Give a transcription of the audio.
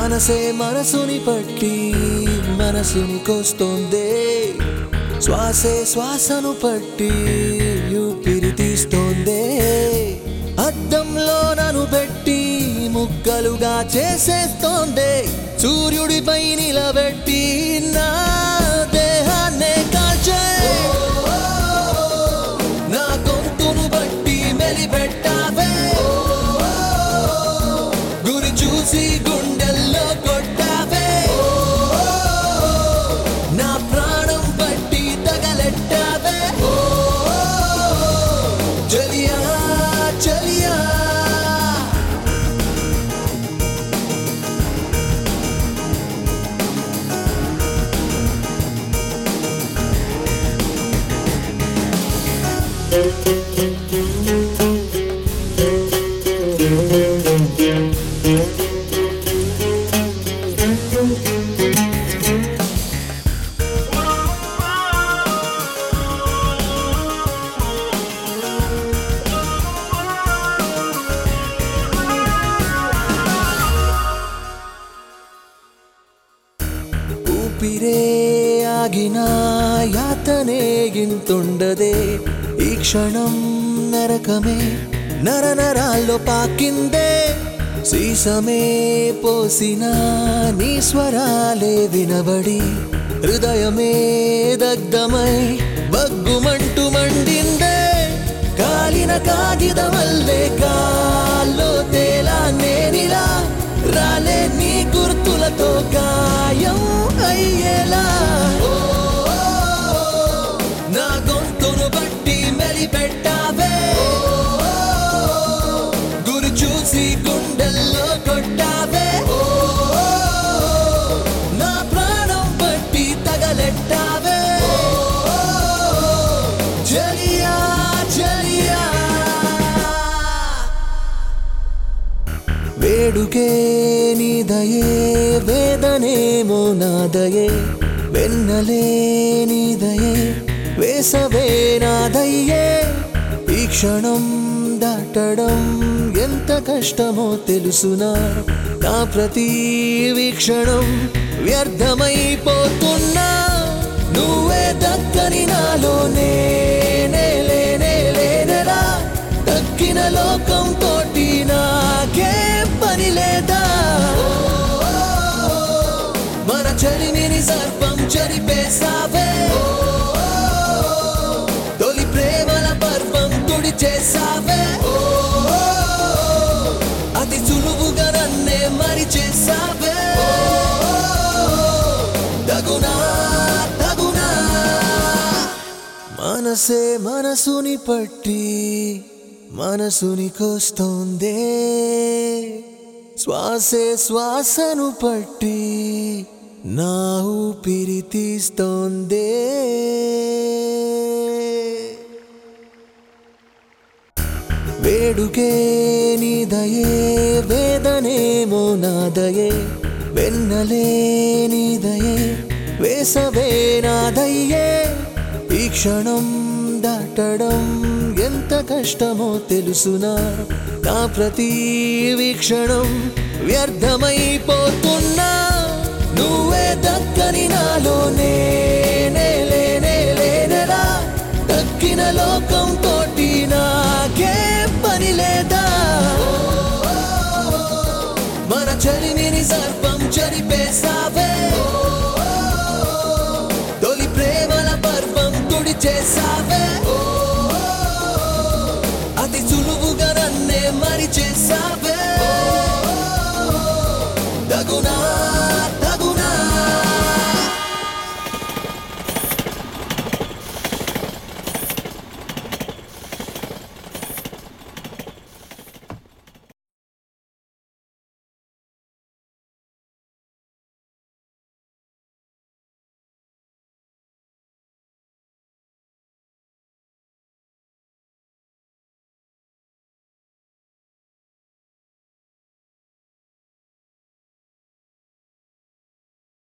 మనసే మనసుని పట్టి మనసుని కోస్తోందే శ్వాసే శ్వాసను పట్టి ఊపిరి తీస్తోందే అద్దంలో నన్ను పెట్టి ముక్కలుగా చేసేస్తోందే సూర్యుడిపై నిలబెట్టి నా దేహాన్నే కాల్చే నా గొంతును బట్టి మెలిపెట్టావే గురి చూసి గుండెల్లో కొట్టావే నా ప్రాణం బట్టి తగలెట్టావే చలియా చలియా ఊపిరే ఆగిన యాతనే ఇంతుండదే ఈ క్షణం నరకమే నర నరాల్లో పాకిందే సీసమే పోసిన నీ స్వరాలే వినబడి హృదయమే దగ్ధమై బగ్గుమంటూ మండిందే కాలిన కాగితమల్లే గాల్లో తేలా నేనిలా రాలే నీ గుర్తులతో గాయం అయ్యేలా ఓ, నా గొంతును బట్టి మెలిపెట్టావే గురి చూసి గుండెల్లో కొట్టావే ఓ, నా ప్రాణం బట్టి తగలెట్టావే చలియా చలియా వేడుకే నీదయే వేదనేమో నాదయే వెన్నలే నీదయే వేసవే నాదయ్యే ఈ క్షణం దాటడం ఎంత కష్టమో తెలుసునా నా ప్రతి వీక్షణం వ్యర్థమైపోతున్నా నువ్వే దక్కని నాలో నేనే లేనే లేనరా దక్కిన లోకం తోటి నాకే పని లేదా మన చలిమిని సర్పం చరిపేసావే తొలి ప్రేమల పర్వం తుడి చేసావే అతి సులువుగా నన్నే మరి చేసావే తగునా తగునా మనసే మనసుని పట్టి మనసుని కోస్తోందే శ్వాసే శ్వాసను పట్టి నా ఊపిరి తీస్తోందే వేడుకే నీదయే వేదనేమో నాదయే వెన్నలే నీదయే వేసవే నాదయ్యే ఈ క్షణం దాటడం ఎంత కష్టమో తెలుసునా నా ప్రతి వీక్షణం వ్యర్థమైపోతున్నా నువ్వే దక్కని నాలో నేనే లేనే లేనరా దక్కిన లోకం తోటి నాకే పని లేదా మన చలిమిని సర్పం చరిపేసావే తొలి ప్రేమల పర్వం తుడి చేసావే అతి సులువుగా నన్నే మరి చేసావే